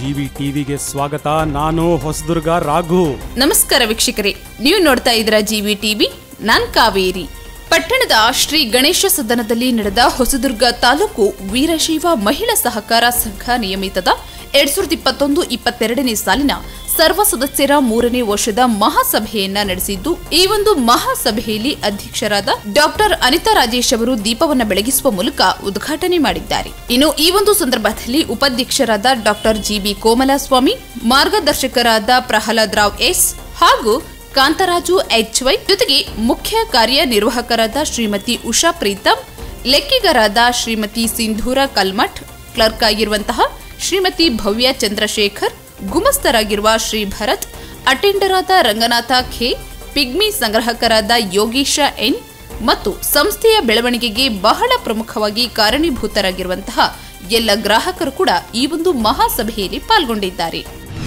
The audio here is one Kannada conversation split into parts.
ಜಿವಿ ಟಿವಿಗೆ ಸ್ವಾಗತ ನಾನು ಹೊಸದುರ್ಗ ರಾಘು ನಮಸ್ಕಾರ ವೀಕ್ಷಕರೇ ನೀವು ನೋಡ್ತಾ ಇದ್ದೀರಾ ಜಿವಿ ಟಿವಿ ನಾನ್ ಕಾವೇರಿ ಪಟ್ಟಣದ ಶ್ರೀ ಗಣೇಶ ಸದನದಲ್ಲಿ ನಡೆದ ಹೊಸದುರ್ಗ ತಾಲೂಕು ವೀರಶೈವ ಮಹಿಳಾ ಸಹಕಾರ ಸಂಘ ನಿಯಮಿತದ ಎರಡ್ ಸಾವಿರದ ಇಪ್ಪತ್ತೊಂದು ಇಪ್ಪತ್ತೆರಡನೇ ಸಾಲಿನ ಸರ್ವ ಸದಸ್ಯರ ಮೂರನೇ ವರ್ಷದ ಮಹಾಸಭೆಯನ್ನ ನಡೆಸಿದ್ದು ಈ ಒಂದು ಮಹಾಸಭೆಯಲ್ಲಿ ಅಧ್ಯಕ್ಷರಾದ ಡಾಕ್ಟರ್ ಅನಿತಾ ರಾಜೇಶ್ ಅವರು ದೀಪವನ್ನ ಬೆಳಗಿಸುವ ಮೂಲಕ ಉದ್ಘಾಟನೆ ಮಾಡಿದ್ದಾರೆ ಇನ್ನು ಈ ಒಂದು ಸಂದರ್ಭದಲ್ಲಿ ಉಪಾಧ್ಯಕ್ಷರಾದ ಡಾಕ್ಟರ್ ಜಿಬಿ ಕೋಮಲಸ್ವಾಮಿ ಮಾರ್ಗದರ್ಶಕರಾದ ಪ್ರಹ್ಲಾದ್ ರಾವ್ ಎಸ್ ಹಾಗೂ ಕಾಂತರಾಜು ಎಚ್ವೈ ಜೊತೆಗೆ ಮುಖ್ಯ ಕಾರ್ಯನಿರ್ವಾಹಕರಾದ ಶ್ರೀಮತಿ ಉಷಾ ಪ್ರೀತಂ ಲೆಕ್ಕಿಗರಾದ ಶ್ರೀಮತಿ ಸಿಂಧೂರ ಕಲ್ಮಠ್ ಕ್ಲರ್ಕ್ ಆಗಿರುವಂತಹ ಶ್ರೀಮತಿ ಭವ್ಯ ಚಂದ್ರಶೇಖರ್ ಗುಮಸ್ತರಾಗಿರುವ ಶ್ರೀ ಭರತ್ ಅಟೆಂಡರ್ ಆದ ರಂಗನಾಥ ಖೆ ಪಿಗ್ಮಿ ಸಂಗ್ರಾಹಕರಾದ ಯೋಗೀಶ ಎನ್ ಮತ್ತು ಸಂಸ್ಥೆಯ ಬೆಳವಣಿಗೆಗೆ ಬಹಳ ಪ್ರಮುಖವಾಗಿ ಕಾರಣೀಭೂತರಾಗಿರುವಂತಹ ಎಲ್ಲ ಗ್ರಾಹಕರು ಕೂಡ ಈ ಒಂದು ಮಹಾಸಭೆಯಲ್ಲಿ ಪಾಲ್ಗೊಂಡಿದ್ದಾರೆ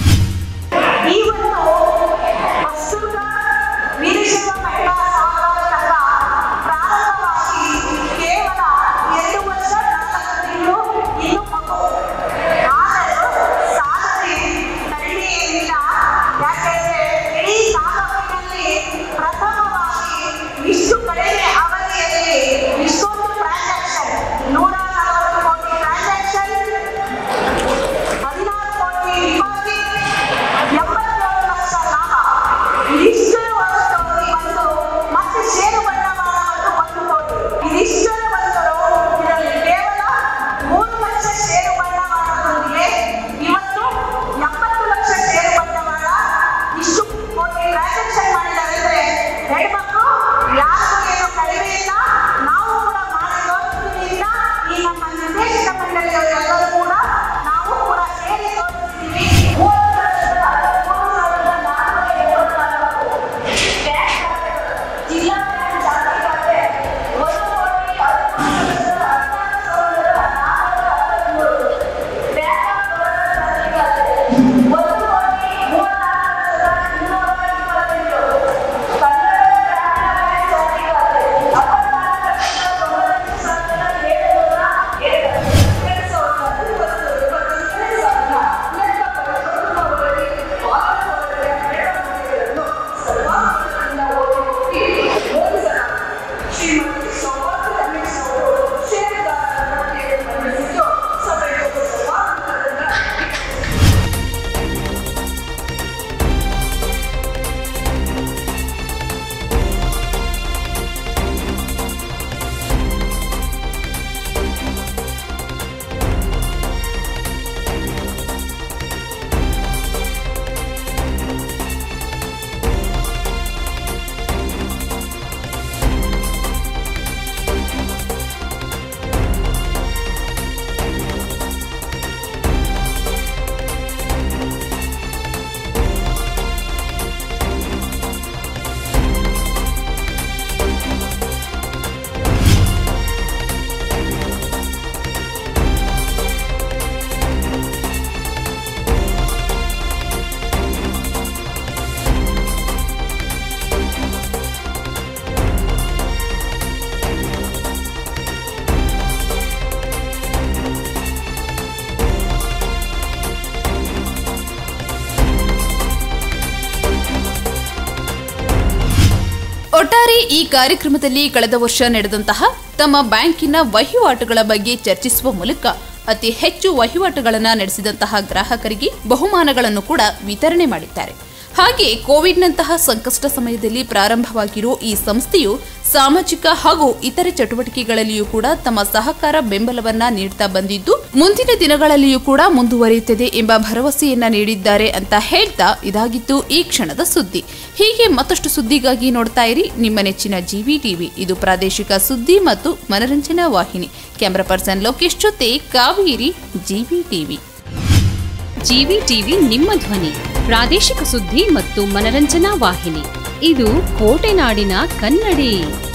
ಈ ಒಂದು ಹೊಸದುರ್ಗ ವೀರಶೈವ ಮಹಿಳಾ ಸಹಕಾರ ಸಂಘ ಪ್ರಾರಂಭವಾಗಿ ಕೇವಲ ಎರಡು ವರ್ಷ ನಾಲ್ಕು ತಿಂಗಳು ಇನ್ನು ಮಗು ಆದರೂ ಸಾಧನೆ ಕಡಿಮೆಯಿಲ್ಲ ಯಾಕೆಂದ್ರೆ ಇಡೀ ತಾಲೂಕಿನಲ್ಲಿ ಪ್ರಥಮವಾಗಿ ಇಷ್ಟು ಕಡಿಮೆ ಅವಧಿಯಲ್ಲಿ ಇಷ್ಟೊಂದು ಟ್ರಾನ್ಸಾಕ್ಷನ್ ನೂರ ನಲವತ್ತು ಕೋಟಿ ಟ್ರಾನ್ಸಾಕ್ಷನ್ ಹದಿನಾರು ಕೋಟಿ ಡಿಪಾಸಿಟ್ ಎಂಬತ್ತೇಳು ಲಕ್ಷ ಲಾಭ ಇದಿಷ್ಟರ ಒಂದು ಒಂದು ಮತ್ತೆ ಷೇರು ಬಂಡವಾಳವನ್ನು ಒಂದು ಕೋಟಿ ಇದಿಷ್ಟರ ಒಂದು ಇದರಲ್ಲಿ ಕೇವಲ ಮೂರು ಲಕ್ಷ ಷೇರು ಬಂಡವಾಳದೊಂದಿಗೆ ಇವತ್ತು ಎಪ್ಪತ್ತು ಲಕ್ಷ ಷೇರು ಬಂಡವಾಳ ಇಷ್ಟು ಕೋಟಿ ಟ್ರಾನ್ಸಾಕ್ಷನ್ ಮಾಡಿದ್ದಾರೆ ಅಂದ್ರೆ ಹೆಣ್ಮಕ್ಳು ಯಾರಿಗೂ ಏನು ಕಡಿಮೆ ಇಲ್ಲ ನಾವು ಕೂಡ ಮಾಡಿ ತೋರಿಸ್ತೀವಿ ಅಂತ ಈ ನಮ್ಮ ನಿರ್ದೇಶಕ ಮಂಡಳಿಯವರೆಲ್ಲರೂ ಕೂಡ ನಾವು ಕೂಡ ಸೇರಿ ತೋರಿಸ್ತೀವಿ ಮೂವತ್ತು ಲಕ್ಷದ ಮೂರು ಸಾವಿರದ ನಾನ್ನೂರ ಎಂಬತ್ನಾಲ್ಕು ಬ್ಯಾಂಕ್ ಖಾತೆಗಳು ಜಿಲ್ಲಾ ಬ್ಯಾಂಕ್ ಜಾತಿ ಖಾತೆ ಒಂದು ಕೋಟಿ ಹದಿಮೂರು ಲಕ್ಷದ ಹದಿನಾಲ್ಕು ಸಾವಿರದ ನಾನ್ನೂರ ಹತ್ತೊಂಬತ್ತು ಬ್ಯಾಂಕ್ ಆಫ್ ಬರೋಡಾ ಜಾತಿ ಖಾತೆ ಒಂದು ಕೋಟಿ ಮೂವತ್ನಾಲ್ಕು ಲಕ್ಷದ ಇನ್ನೂರ ಇಪ್ಪತ್ತೆಂಟು ಕನ್ನಡ ಗ್ರಾಮೀಣ ಬ್ಯಾಂಕ್ ಜಾತಿ ಖಾತೆ ಅಪ್ಪತ್ನಾಲ್ಕು ಲಕ್ಷದ ತೊಂಬತ್ತು ಸಾವಿರದ ಏಳುನೂರ ಎರಡು ಎರಡು ಸಾವಿರದ ಇಪ್ಪತ್ತು ಇಪ್ಪತ್ತೊಂದನೇ ಸಾಲಿನ ಅನೇಕ ಪರಿಶೋಧನಾವಳಿ ವಾಸ್ತವದಲ್ಲಿ ಬೇಡಗಳನ್ನು ಸರ್ವಾತ್ಮಕದಿಂದ ಓದಿ ಬೋಧಿಸಲಾಗಿದೆ ಶ್ರೀಮತಿ ಸೌಭಾಗ್ಯ ರಮೇಶ್ ಅವರು ಷೇರುದಾರರ ಪಟ್ಟಿಯನ್ನು ಮಂಡಿಸಿದ್ದು ಸಭೆಯು ಸರ್ವಾತ್ಮಕದಿಂದ ಒಟ್ಟಾರೆ ಈ ಕಾರ್ಯಕ್ರಮದಲ್ಲಿ ಕಳೆದ ವರ್ಷ ನಡೆದಂತಹ ತಮ್ಮ ಬ್ಯಾಂಕಿನ ವಹಿವಾಟುಗಳ ಬಗ್ಗೆ ಚರ್ಚಿಸುವ ಮೂಲಕ ಅತಿ ಹೆಚ್ಚು ವಹಿವಾಟುಗಳನ್ನು ನಡೆಸಿದಂತಹ ಗ್ರಾಹಕರಿಗೆ ಬಹುಮಾನಗಳನ್ನು ಕೂಡ ವಿತರಣೆ ಮಾಡಿದ್ದಾರೆ ಹಾಗೆ ಕೋವಿಡ್ನಂತಹ ಸಂಕಷ್ಟ ಸಮಯದಲ್ಲಿ ಪ್ರಾರಂಭವಾಗಿರೋ ಈ ಸಂಸ್ಥೆಯು ಸಾಮಾಜಿಕ ಹಾಗೂ ಇತರೆ ಚಟುವಟಿಕೆಗಳಲ್ಲಿಯೂ ಕೂಡ ತಮ್ಮ ಸಹಕಾರ ಬೆಂಬಲವನ್ನ ನೀಡ್ತಾ ಬಂದಿದ್ದು ಮುಂದಿನ ದಿನಗಳಲ್ಲಿಯೂ ಕೂಡ ಮುಂದುವರಿಯುತ್ತದೆ ಎಂಬ ಭರವಸೆಯನ್ನ ನೀಡಿದ್ದಾರೆ ಅಂತ ಹೇಳ್ತಾ ಇದಾಗಿತ್ತು ಈ ಕ್ಷಣದ ಸುದ್ದಿ ಹೀಗೆ ಮತ್ತಷ್ಟು ಸುದ್ದಿಗಾಗಿ ನೋಡ್ತಾ ಇರಿ ನಿಮ್ಮ ನೆಚ್ಚಿನ ಜಿವಿ ಟಿವಿ ಇದು ಪ್ರಾದೇಶಿಕ ಸುದ್ದಿ ಮತ್ತು ಮನರಂಜನಾ ವಾಹಿನಿ ಕ್ಯಾಮರಾ ಪರ್ಸನ್ ಲೋಕೇಶ್ ಜೊತೆ Kaveri GV TV GV TV ನಿಮ್ಮ ಧ್ವನಿ ಪ್ರಾದೇಶಿಕ ಸುದ್ದಿ ಮತ್ತು ಮನರಂಜನಾ ವಾಹಿನಿ ಇದು ಕೋಟೆನಾಡಿನ ಕನ್ನಡಿ